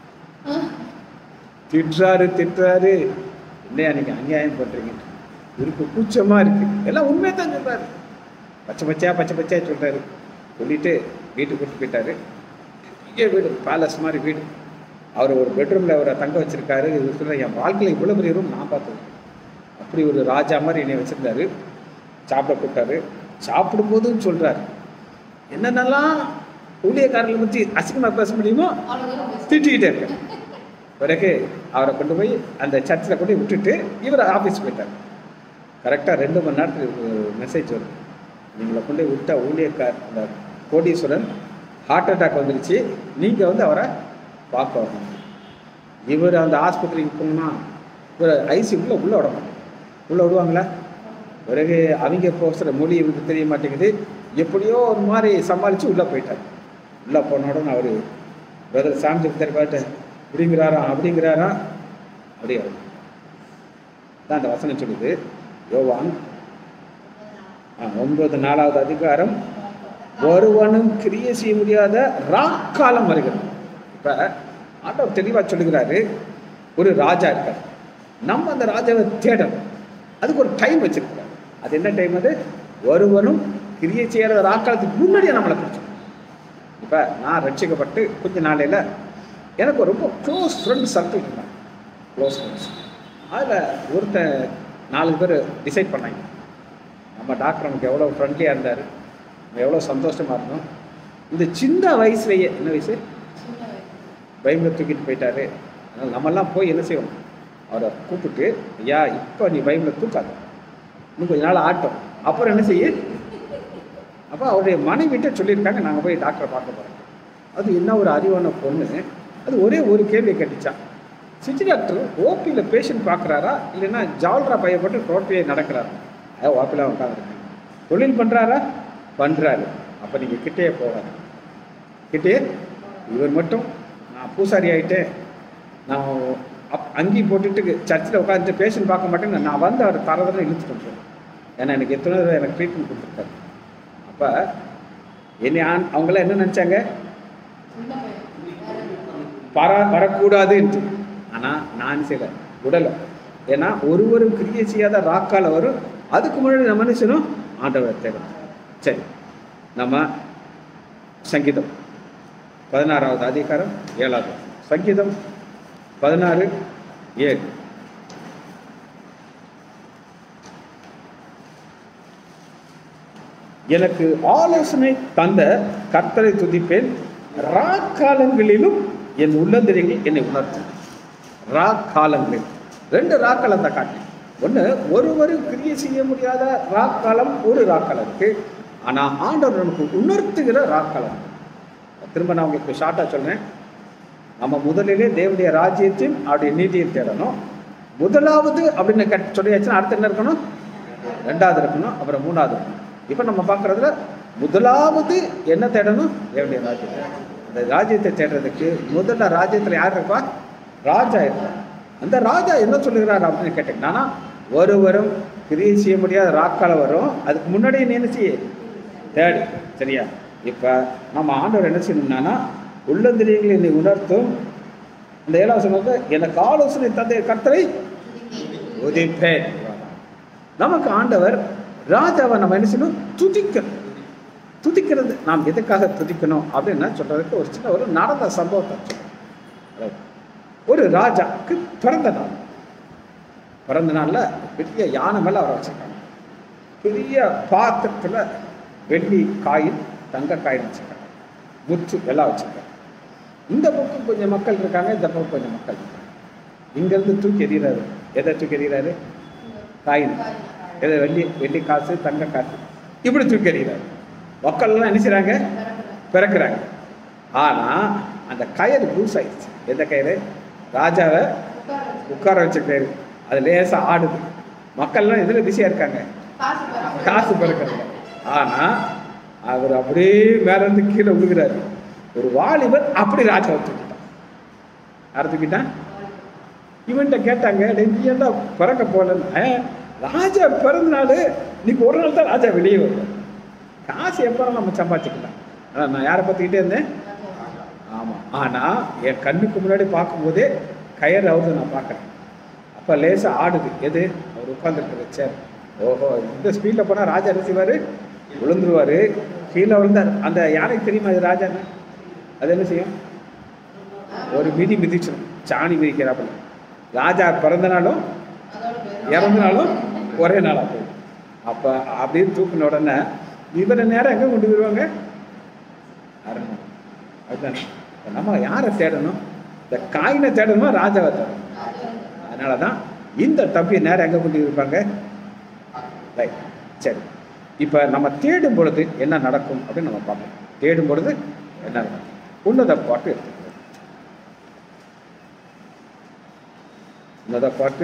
திட்டுறாரு திட்டுறாரு இல்லையா நீங்கள் அநியாயம் பண்ணுறீங்க இருக்கு கூச்சமாக இருக்கு எல்லாம் உண்மையை தான் சொல்கிறாரு பச்சை பச்சையா பச்சை பச்சையா சொல்கிறாரு சொல்லிட்டு வீட்டுக்கு கூட்டு போயிட்டாரு இங்கே வீடு பேலஸ் மாதிரி வீடு அவர் ஒரு பெட்ரூமில் அவரை தங்க வச்சிருக்காரு இது சொல்ற என் வாழ்க்கையில் இவ்வளோ பெரிய ரூம் நான் பார்த்தது அப்படி ஒரு ராஜா மாதிரி என்னை வச்சிருந்தாரு சாப்பிட கூப்பிட்டாரு சாப்பிடும்போதும் சொல்கிறாரு என்னென்னலாம் ஊழியக்காரர்களை பற்றி அசிங்கமாக பேச முடியுமோ
அவ்வளவு தூரம் பேச-
திட்டிக்கிட்டே இருக்கேன் பிறகு அவரை கொண்டு போய் அந்த சர்ச்சில் கொண்டு போய் விட்டுட்டு இவர் ஆஃபீஸ் போயிட்டார் கரெக்டாக ரெண்டு மணி நேரத்துக்கு மெசேஜ் வருது நீங்களை கொண்டு போய் விட்ட ஊழியக்கார் அந்த கோடீஸ்வரன் ஹார்ட் அட்டாக் வந்துருச்சு நீங்கள் வந்து அவரை பார்க்க வரணும் இவர் அந்த ஆஸ்பத்திரிக்கு போகணும்னா இவர் ஐசியூக்குள்ளே உள்ளே விட மாட்டாங்க உள்ளே விடுவாங்களா பிறகு அவங்க பேசுகிற மொழி இவருக்கு தெரிய மாட்டேங்குது எப்படியோ ஒரு மாதிரி சமாளித்து உள்ளே போயிட்டார் உள்ளே போன உடனே அவர் பிரதர் சாமி பாட்டு இப்படிங்கிறாராம் அப்படிங்கிறாராம் அப்படியே அவர் தான் அந்த வசனம் சொல்லுது யோவான் ஆ, ஒன்பது நாலாவது அதிகாரம் ஒருவனும் கிரியை செய்ய முடியாத ராக்காலம் வருகிறது இப்போ ஆண்டவர் தெளிவாக சொல்லுகிறாரு ஒரு ராஜா இருக்கார் நம்ம அந்த ராஜாவை தேடணும் அதுக்கு ஒரு டைம் வச்சிருக்கிறார் அது என்ன டைம் அது ஒருவனும் கிரியை செய்யாத ராக்காலத்துக்கு முன்னாடியே நம்மளை பிடிச்சோம் இப்போ நான் ரட்சிக்கப்பட்டு கொஞ்ச நாளையில் எனக்கு ஒரு ரொம்ப க்ளோஸ் ஃப்ரெண்ட் சர்க்கிள் இருந்தாங்க க்ளோஸ் ஃப்ரெண்ட்ஸ் அதில் ஒருத்தன் நாலு பேர் டிசைட் பண்ணாங்க நம்ம டாக்டர் நமக்கு எவ்வளோ ஃப்ரெண்ட்லியாக இருந்தார் நம்ம எவ்வளோ சந்தோஷமாக இருந்தோம் இந்த சின்ன வயசுலேயே என்ன வயசு
சின்ன வயசு.
பைபிளை தூக்கிட்டு போயிட்டாரு அதனால் நம்மெல்லாம் போய் என்ன செய்வோம் அவரை கூப்பிட்டு ஐயா இப்போ நீ பைபிளை தூக்காத இன்னும் கொஞ்ச நாள் ஆட்டம் அப்புறம் என்ன செய்ய அப்போ அவருடைய மனைவிட்ட சொல்லியிருக்காங்க நாங்கள் போய் டாக்டரை பார்க்க போகிறோம் அது என்ன ஒரு அறிவான பொண்ணு அது ஒரே ஒரு கேள்வி கேட்டுச்சான் சிட்டி டாக்டர் ஓபியில் பேஷண்ட் பார்க்குறாரா இல்லைன்னா ஜால்ரா பையப்பட்டு ரோட்லேயே நடக்கிறாரா அதாவது ஓபியில் உட்காந்துருக்காங்க தொழில் பண்ணுறாரா பண்ணுறாரு அப்போ நீங்கள் கிட்டேயே போகாது கிட்டே இவர் மட்டும் நான் பூசாரி ஆகிட்டேன் நான் அப் அங்கி போட்டுட்டு சர்ச்சில் உட்காந்துட்டு பேஷண்ட் பார்க்க மாட்டேன்னு நான் வந்து அவர் தரதரம் இழுத்துட்டு வந்துடுவேன் ஏன்னா எனக்கு எத்தனை தடவை எனக்கு ட்ரீட்மெண்ட் கொடுத்துருக்காரு அப்போ என்னை ஆண் அவங்களாம் என்ன நினச்சாங்க
சின்ன பையன். வேற
வர வரக்கூடாதுன்ட்டு ஆனால் நான் சில உடலை ஏன்னா ஒருவரும் கிரியை செய்யாத ராக்கால வரும் அதுக்கு முன்னாடி நம்ம மனுஷனும் ஆண்டவரை தேடணும் சரி நம்ம சங்கீதம் பதினாறாவது அதிகாரம் ஏழாவது சங்கீதம் பதினாறு ஏழு எனக்கு ஆலோசனை தந்த கர்த்தரை துதிப்பேன் ராக்காலங்களிலும் என் உள்ளந்திரியங்கள் என்னை உணர்த்தும் ரா காலங்களில் ரெண்டு ராக்காலம் தான் காட்டி ஒன்று ஒருவரும் கிரியை செய்ய முடியாத ராக்காலம் ஒரு ராக்காலம் இருக்கு ஆனால் ஆண்டவர் நமக்கு உணர்த்துகிற ராக்காலம் திரும்ப நான் உங்களுக்கு ஷார்ட்டாக சொல்றேன் நம்ம முதலிலே தேவனுடைய ராஜ்யத்தையும் அவருடைய நீதியையும் தேடணும் முதலாவது அப்படின்னு கட் சொல்லியாச்சுன்னா அடுத்து என்ன இருக்கணும் ரெண்டாவது இருக்கணும் அப்புறம் மூணாவது இருக்கணும் இப்போ நம்ம பார்க்குறதுல முதலாவது என்ன தேடணும் தேவனுடைய ராஜ்யத்தை அந்த ராஜ்யத்தை தேடுறதுக்கு முதல்ல ராஜ்யத்தில் யார் இருப்பா ராஜா இருப்பா அந்த ராஜா என்ன சொல்லுகிறார் அப்படின்னு கேட்டீங்கன்னா ஒருவரும் கிரியை செய்ய முடியாத ராக்கால வரும் அதுக்கு முன்னாடியே நீ என்ன செய்ய தேடு சரியா இப்போ நம்ம ஆண்டவர் என்ன செய்யணும்னா உள்ளந்திரியங்களை என்னை உணர்த்தும் இந்த ஏழாவது சொன்னது எனக்கு ஆலோசனை தந்தை கர்த்தரை உதிப்பேன் நமக்கு ஆண்டவர் ராஜாவை நம்ம என்ன செய்யணும் துதிக்கணும் துதிக்கிறது நாம் எதுக்காக துதிக்கணும் அப்படின்னு சொல்றதுக்கு ஒரு சின்ன ஒரு நடந்த சம்பவத்தை சொல்றேன். அதாவது, ஒரு ராஜாக்கு பிறந்த நாள் பிறந்த நாள்ல பெரிய யானை மேல அவரை வச்சிருக்காங்க பெரிய பாத்திரத்துல வெள்ளி காயின் தங்க காயின் வச்சிருக்காங்க முத்து எல்லாம் வச்சிருக்காங்க இந்த பக்கம் கொஞ்சம் மக்கள் இருக்காங்க இந்த பக்கம் கொஞ்சம் மக்கள் இருக்காங்க இங்கிருந்து தூக்கி எறிகிறாரு எதை தூக்கி எறிகிறாரு காயின் எதை வெள்ளி வெள்ளி காசு தங்க காசு இப்படி தூக்கி எறிகிறாரு மக்கள் எல்லாம் என்ன செய்றாங்க பிறக்கிறாங்க ஆனா அந்த கயிறு லூஸ் ஆயிடுச்சு எந்த கயிறு ராஜாவை உட்கார வச்ச கயிறு அது லேசா ஆடுது மக்கள்லாம் எதுல பிஸியா இருக்காங்க காசு பிறக்கிறது ஆனா அவர் அப்படியே மேல இருந்து கீழே விழுகிறாரு ஒரு வாலிபர் அப்படி ராஜாவை தூக்கிட்டான் யாரை தூக்கிட்டான் இவன்கிட்ட கேட்டாங்க "டேய், நீ ஏன்டா பிறக்க போலன்னு "ஏ, ராஜா பிறந்த நாள் இன்னைக்கு ஒரு நாள் தான் ராஜா வெளியே வருவார் காசு எப்போ நம்ம சம்பாதிச்சுக்கலாம் ஆனால் நான் யாரை பார்த்துக்கிட்டே இருந்தேன் ஆமாம் ஆனால் என் கண்ணுக்கு முன்னாடி பார்க்கும்போதே கயர் அவரு நான் பார்க்குறேன் அப்போ லேசாக ஆடுது எது அவர் உட்காந்துருக்குற சேர் ஓஹோ இந்த ஸ்பீடில் போனால் ராஜா என்ன செய்வார் விழுந்துருவார் கீழே விழுந்தார் அந்த யானைக்கு தெரியுமா இது ராஜான்னு அது என்ன செய்யும் ஒரு மிதி மிதிச்சிடும் சாணி மிதிக்கிறாப்புல ராஜா பிறந்த நாளும் இறந்த நாளும் ஒரே நாளாக போகும் அப்போ அப்படியே தூக்கின உடனே இவரை நேரம் எங்கே கொண்டு போயிடுவாங்க அரண்மனை அதுதான் இப்ப நம்ம யாரை தேடணும் இந்த காயினை தேடணுமா ராஜாவை தேடணும் அதனால தான் இந்த தம்பியை நேரம் எங்கே கொண்டு இருப்பாங்க ரைட் சரி இப்போ நம்ம தேடும் பொழுது என்ன நடக்கும் அப்படின்னு நம்ம பார்ப்போம் தேடும் பொழுது என்ன நடக்கும் உன்னத பாட்டு எடுத்துக்கிறோம் உன்னத பாட்டு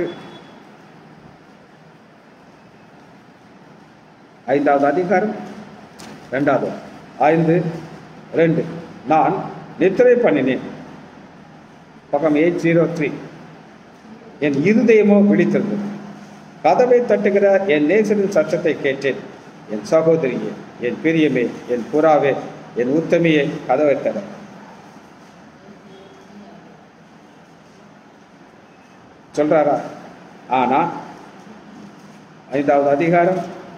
ஐந்தாவது அதிகாரம் ரெண்டாவது ஐந்து ரெண்டு நான் நித்திரை பண்ணினேன் பக்கம் எயிட் ஜீரோ த்ரீ என் இருதயமோ விழித்திருந்தது கதவை தட்டுகிற என் நேசரின் சத்தத்தை கேட்டேன் என் சகோதரியே என் பிரியமே என் புறாவே என் உத்தமியே கதவை தர சொல்றாரா ஆனா ஐந்தாவது அதிகாரம்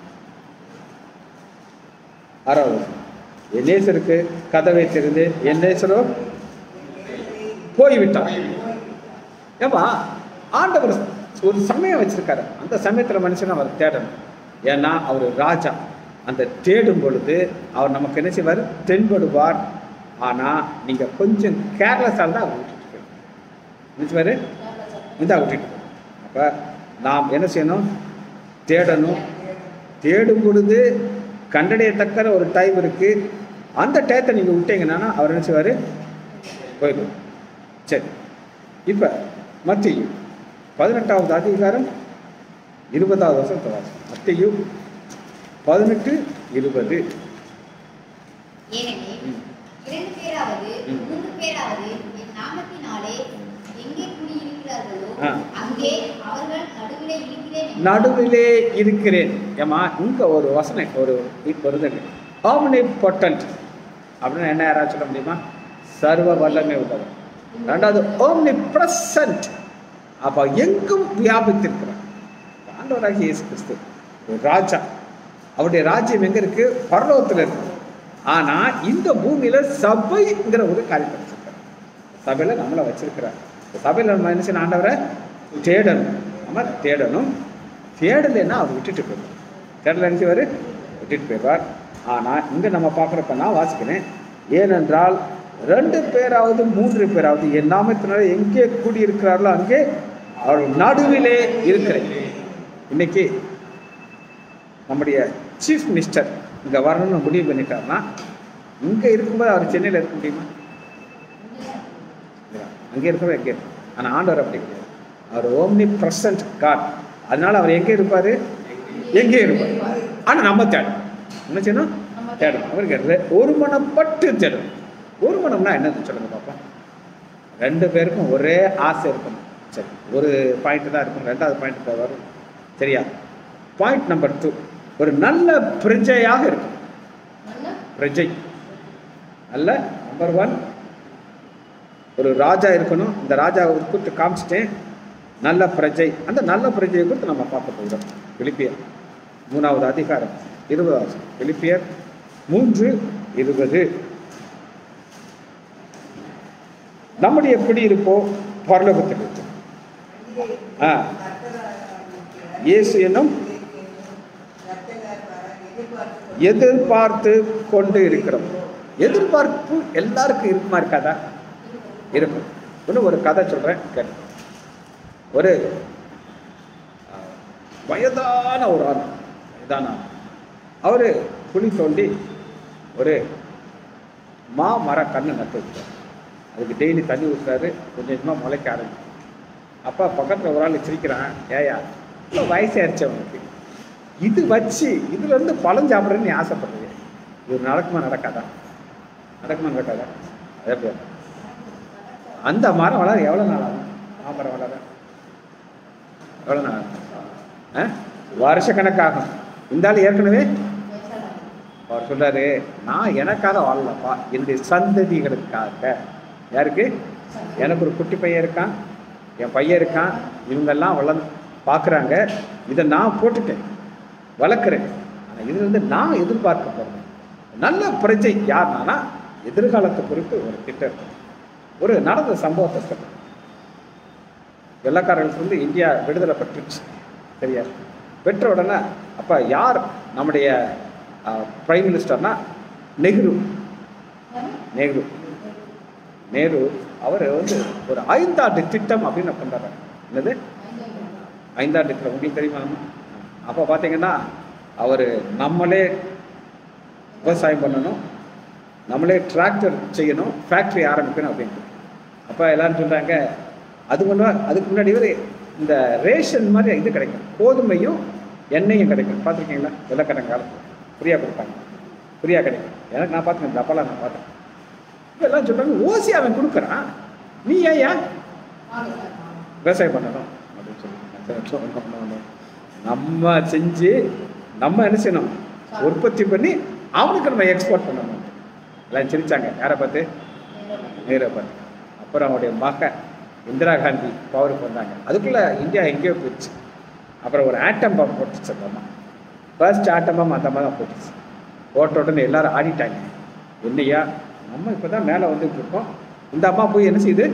ஆறாவது என் நேசருக்கு கதவை திறந்து என் நேசரோ போய்விட்டார் ஏமா ஆண்டவர் ஒரு சமயம் வச்சிருக்காரு அந்த சமயத்துல மனுஷன் அவர் தேடணும் ஏன்னா அவர் ராஜா அந்த தேடும் பொழுது அவர் நமக்கு என்ன செய்வார் தென்படுவார் ஆனா நீங்க கொஞ்சம் கேர்லெஸ்ஸாக தான் அவர் விட்டுட்டு போயிடும் என்ன செய்வாரு இந்தா விட்டுட்டு போயிடும். அப்ப நாம் என்ன செய்யணும் தேடணும் தேடும் பொழுது கண்டடையத்தக்க ஒரு டைம் இருக்கு அந்த டயத்தை நீங்க விட்டீங்கன்னா அவர் என்ன செய்வாரு போயிடும் சரி இப்போ மத்திய பதினெட்டாவது அதிகாரம் இருபதாவது வருஷத்தை வாசம் மத்தியு பதினெட்டு இருபது
ஏனெனில்
ம்.
இரண்டு பேராவது
ம்.
மூன்று பேராவது என் நாமத்தினாலே எங்கே குடியிருக்கிறார்களோ
ஆ.
அங்கே அவர்கள் நடுவிலே இருக்கிறேன் என்று
நடுவிலே இருக்கிறேன் ஏமா இங்க ஒரு வசனை ஒரு வருது ஆம்னி பொட்டன்ட் அப்படின்னு என்ன யாராவது சொல்ல முடியுமா சர்வ வல்லமை உள்ளவர் ரெண்டாவது ஓம்னி பிரசன்ட் அப்ப எங்கும் வியாபித்திருக்கிறார் ஆண்டவராகிய இயேசு கிறிஸ்து ஒரு ராஜா அவருடைய ராஜ்யம் எங்க இருக்கு பரலோகத்துல இருக்கு ஆனா இந்த பூமியில சபைங்கிற ஒரு காரியத்தை வச்சிருக்காரு சபையில நம்மளை வச்சிருக்கிறார் இந்த சபையில நம்ம என்ன செய்யணும் ஆண்டவரை தேடணும் நம்ம தேடணும் தேடலைன்னா அவர் விட்டுட்டு போயிடுவார் தேடலை என்ன செய்வார் விட்டுட்டு போயிடுவார் ஆனா இங்க நம்ம பார்க்குறப்ப நான் வாசிக்கிறேன் ஏனென்றால் ரெண்டு பேராவது மூன்று பேராவது என் நாமத்தினால எங்கே கூடியிருக்கிறார்களோ அங்கே அவர்கள் நடுவிலே இருக்கிறேன் இன்னைக்கு நம்முடைய சீஃப் மினிஸ்டர் இங்க வரணும்னு முடிவு பண்ணிட்டாருன்னா இங்க இருக்கும்போது அவர் சென்னையில இருக்க முடியுமா இல்லையா? அங்கே இருக்கிறவர் எங்கே இருக்கும் ஆனால் ஆண்டவர் அப்படி கிடையாது அவர் ஓம்னி பிரசன்ட் காட் அதனால அவர் எங்கே இருப்பாரு எங்கே இருப்பார் ஆனால் நம்ம தேடணும் என்ன செய்யணும் தேடணும் அவருக்கு ரெ- ஒரு மனப்பட்டு தேடணும் ஒரு மனம்னா என்னது சொல்லுங்க பாப்போம் ரெண்டு பேருக்கும் ஒரே ஆசை இருக்கணும் சரி ஒரு பாயிண்ட் தான் இருக்கும் ரெண்டாவது பாயிண்ட் வரும் சரியா பாயிண்ட் நம்பர் டூ ஒரு நல்ல பிரஜையாக இருக்கும் பிரஜை நல்ல நம்பர் ஒன் ஒரு ராஜா இருக்கணும் இந்த ராஜாவை குறித்து காமிச்சிட்டேன் நல்ல பிரஜை அந்த நல்ல பிரஜையை குறித்து நம்ம பார்க்க போகிறோம் பிலிப்பியர் மூணாவது அதிகாரம் இருபதாவது பிலிப்பியர் மூன்று இருபது நம்முடைய குடியிருப்போ பரலோகத்தில் இருக்கு ஆ. இயேசு என்னும் எதிர்பார்த்து கொண்டு இருக்கிறோம் எதிர்பார்ப்பு எல்லாருக்கும் இருக்குமா இருக்காதா இருக்கும் இன்னும் ஒரு கதை சொல்றேன் கேட்டு ஒரு அஹ், வயதான ஒரு ஆள் வயதான ஆள். அவரு குழி தோண்டி ஒரு மா மர கண்ணு நட்டு வச்சார் அதுக்கு டெய்லி தண்ணி ஊற்றுறாரு கொஞ்சம் கொஞ்சமாக முளைக்க ஆரம்பிச்சு அப்பா பக்கத்தில் ஒரு ஆள் சிரிக்கிறான் ஏயா இவ்வளோ வயசாயிருச்சு அவனுக்கு இது வச்சு இதுல இருந்து பழம் சாப்பிட்றேன்னு நீ ஆசைப்படுறீங்க இது நடக்குமா நடக்காதா நடக்குமா நடக்காதா அதே போல அந்த மரம் வளர எவ்வளோ நாள் ஆகும் மாமரம் வளர எவ்வளோ நாள் ஆகும் ஆ வருஷக்கணக்காகும் இந்த ஆள் ஏற்கனவே அவர் சொல்றாரு நான் எனக்காக வாழலப்பா என்னுடைய சந்ததிகளுக்காக யாருக்கு எனக்கு ஒரு குட்டி பையன் இருக்கான் என் பையன் இருக்கான் இவங்கெல்லாம் வளர்ந்து பார்க்குறாங்க இதை நான் போட்டுட்டேன் வளர்க்குறேன் ஆனால் இதுல இருந்து நான் எதிர்பார்க்க போகிறேன் நல்ல பிரஜை யாருனானா எதிர்காலத்தை குறித்து ஒரு திட்டம் இருக்கு ஒரு நடந்த சம்பவத்தை சொல்றேன் வெள்ளக்காரர்களுக்கு வந்து இந்தியா விடுதலை பெற்றுச்சு சரியா பெற்ற உடனே அப்போ யார் நம்முடைய பிரைம் மினிஸ்டர்னா நெஹ்ரு நேரு நேரு அவர் வந்து ஒரு ஐந்தாண்டு திட்டம் அப்படின்னு கொண்டாடுறாரு என்னது ஐந்தாண்டு திட்டம் உங்களுக்கு தெரியுமா அப்போ பார்த்தீங்கன்னா அவர் நம்மளே விவசாயம் பண்ணணும் நம்மளே டிராக்டர் செய்யணும் ஃபேக்ட்ரி ஆரம்பிக்கணும் அப்படின்ட்டு அப்போ எல்லாரும் சொல்கிறாங்க அது முன்னா அதுக்கு முன்னாடி ஒரு இந்த ரேஷன் மாதிரி இது கிடைக்கும் கோதுமையும் எண்ணெயும் கிடைக்கும் பார்த்துருக்கீங்களா வெள்ளக்கடன் காலத்தில் ஃப்ரீயாக கொடுப்பாங்க ஃப்ரீயாக கிடைக்கும் எனக்கு நான் பார்த்துக்கேன் டப்பாலாம் நான் பார்த்தேன் இப்போ எல்லாம் சொல்கிறாங்க ஓசி அவன் கொடுக்குறான் நீ ஏன் ஏன் விவசாயம் பண்ணணும் அப்படின்னு சொல்லி சரி, no, no, no. நம்ம செஞ்சு நம்ம என்ன செய்யணும் உற்பத்தி பண்ணி அவனுக்கு நம்ம எக்ஸ்போர்ட் பண்ணணும் எல்லாம் சிரிச்சாங்க யாரை பார்த்து நேரை பார்த்து அப்புறம் அவருடைய மக இந்திரா காந்தி பவருக்கு வந்தாங்க அதுக்குள்ளே இந்தியா எங்கேயோ போயிடுச்சு அப்புறம் ஒரு ஆட்டம் பாம் போட்டுச்சு அந்த அம்மா ஃபர்ஸ்ட் ஆட்டம் பாம் அந்த அம்மா தான் போட்டுச்சு போட்ட உடனே எல்லாரும் ஆடிட்டாங்க என்னையா நம்ம இப்போ தான் மேலே வந்துட்டு இருக்கோம் இந்த அம்மா போய் என்ன செய்யுது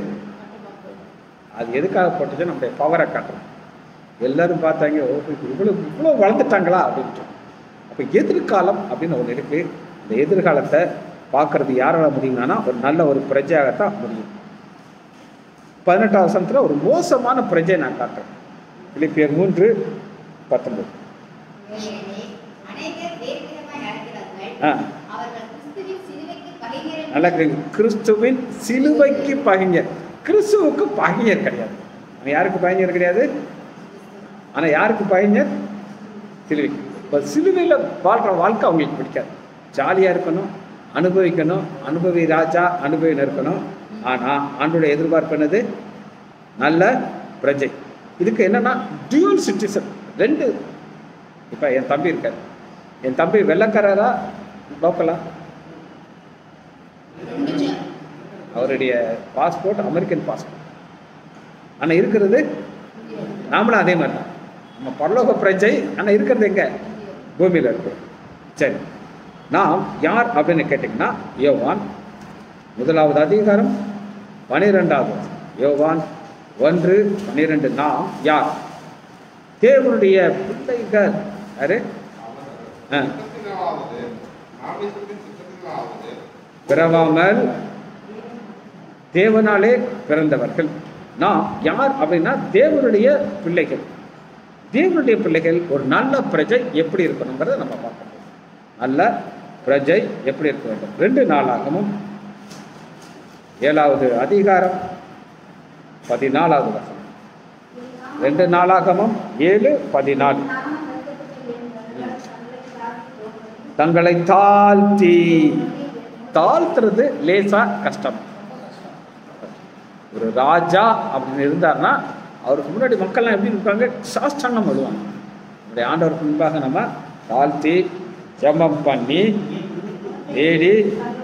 அது எதுக்காக போட்டுச்சு நம்முடைய பவரை காட்டுறோம் எல்லாரும் பார்த்தாங்க ஓ இவ்வளோ இவ்வளோ வளர்ந்துட்டாங்களா அப்படின்ட்டு அப்போ எதிர்காலம் அப்படின்னு ஒன்று இருக்கு இந்த எதிர்காலத்தை பார்க்கறது யாரால முடியும்னா ஒரு நல்ல ஒரு பிரஜையாகத்தான் முடியும் பதினெட்டாம் வசனத்தில் ஒரு மோசமான பிரஜை நான் காட்டுறேன் பிலிப்பியர் மூன்று பத்தொன்பது
ஏனெனில் அநேகர் வேறுவிதமாய் நடக்கிறார்கள்.
ஆ
அவர்கள் கிறிஸ்துவின் சிலுவைக்கு பகைஞர்
நல்லா கேளுங்க. கிறிஸ்துவின் சிலுவைக்கு பகைஞர் கிறிஸ்துவுக்கு பகைஞர் கிடையாது அவன் யாருக்கு பகைஞர் கிடையாது ஆனா யாருக்கு பகைஞர் சிலுவைக்கு இப்போ சிலுவையில் வாழ்ற வாழ்க்கை அவங்களுக்கு பிடிக்காது ஜாலியா இருக்கணும் அனுபவிக்கணும் அனுபவி ராஜா அனுபவி இருக்கணும் ஆனா ஆண்டோட எதிர்பார்ப்பு என்னது நல்ல பிரஜை இதுக்கு என்னன்னா டியூல் சிட்டிசன் ரெண்டு இப்போ என் தம்பி இருக்கார் என் தம்பி வெள்ளக்காரரா லோக்கலா அவருடைய பாஸ்போர்ட் அமெரிக்கன் பாஸ்போர்ட் ஆனால் இருக்கிறது நாமளும் அதே மாதிரி தான் நம்ம பரலோக பிரஜை ஆனால் இருக்கிறது எங்க பூமியில் இருக்கு சரி நாம் யார் அப்படின்னு கேட்டிங்கன்னா யோவான் முதலாவது அதிகாரம் பனிரெண்டாவது வசனம். யோவான் ஒன்று பன்னிரெண்டு நாம் யார் தேவனுடைய பிள்ளைகள் யாரு ஆ
சித்தத்தினாலாவது மாமிசத்தின் சித்தத்தினாலாவது
பிறவாமல் தேவனாலே பிறந்தவர்கள் நாம் யார் அப்படின்னா தேவனுடைய பிள்ளைகள் தேவனுடைய பிள்ளைகள் ஒரு நல்ல பிரஜை எப்படி இருக்கணுங்கிறத நம்ம பார்க்கணும் நல்ல பிரஜை எப்படி இருக்க வேண்டும் ரெண்டு நாளாகவும் ஏழாவது அதிகாரம் பதினாலாவது வசனம் ரெண்டு நாளாகமும் ஏழு பதினாலு தங்களை தாழ்த்தி தாழ்த்துறது லேசா கஷ்டம் ஒரு ராஜா அப்படின்னு இருந்தாருன்னா அவருக்கு முன்னாடி மக்கள்லாம் எப்படி இருப்பாங்க சாஷ்டாங்கம் வருவாங்க நம்முடைய ஆண்டவருக்கு முன்பாக நம்ம தாழ்த்தி ஜெபம் பண்ணி தேடி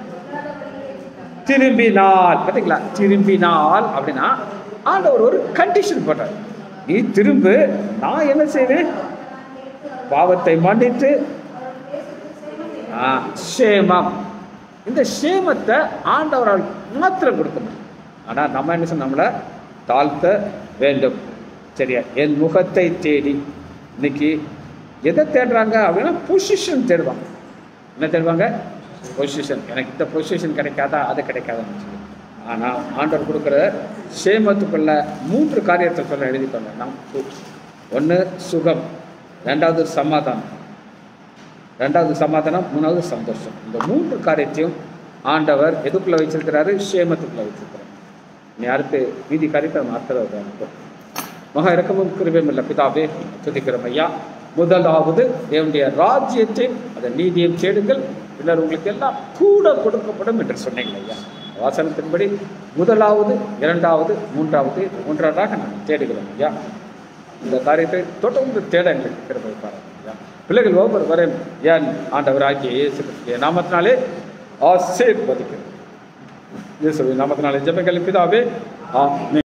திரும்பினால் பார்த்தீங்களா திரும்பினால் அப்படின்னா ஆண்டவர் ஒரு கண்டிஷன் போட்டார் நீ திரும்பு நான் என்ன செய்வேன் பாவத்தை மன்னித்து ஆ ஆ, சேமம் இந்த சேமத்தை ஆண்டவரால் மாத்திரம் கொடுக்க முடியும் ஆனால் நம்ம என்ன சொன்ன நம்மளை தாழ்த்த வேண்டும் சரியா என் முகத்தை தேடி இன்னைக்கு எதை தேடுறாங்க அப்படின்னா பொசிஷன் தேடுவாங்க என்ன தேடுவாங்க பொசிஷன் எனக்கு இந்த பொசிஷன் கிடைக்காதா அது கிடைக்காதான்னு சொல்லி ஆனால் ஆண்டவர் கொடுக்குற சேமத்துக்குள்ள மூன்று காரியத்தை சொல்ல எழுதிக்கோங்க நம் ஒன்று சுகம் ரெண்டாவது சமாதானம் ரெண்டாவது சமாதானம் மூணாவது சந்தோஷம் இந்த மூன்று காரியத்தையும் ஆண்டவர் எதுக்குள்ள வச்சிருக்கிறாரு சேமத்துக்குள்ள வச்சிருக்கிறார் நீ அடுத்து மீதி காரியத்தை நம்ம அடுத்தது அனுப்போம் மகா இறக்கமும் கிருபையும் இல்லை பிதாவே துதிக்கிறோம் ஐயா முதலாவது தேவனுடைய ராஜ்யத்தை அதை நீதியும் தேடுங்கள் பின்னர் உங்களுக்கு எல்லாம் கூட கொடுக்கப்படும் என்று சொன்னீங்க ஐயா வாசனத்தின்படி முதலாவது இரண்டாவது மூன்றாவது மூன்றாவதாக நாங்கள் தேடுகிறோம் ஐயா இந்த காரியத்தை தொடர்ந்து தேட எங்களுக்கு கிருபை பாருங்க ஐயா பிள்ளைகள் ஒவ்வொருவரையும் ஏன் ஆண்டவராகிய இயேசு கிறிஸ்துவின் நாமத்தினாலே ஆசீர்வதிக்கிறோம் இயேசுவின் நாமத்தினாலே ஜெபங்கள் பிதாவே ஆமென்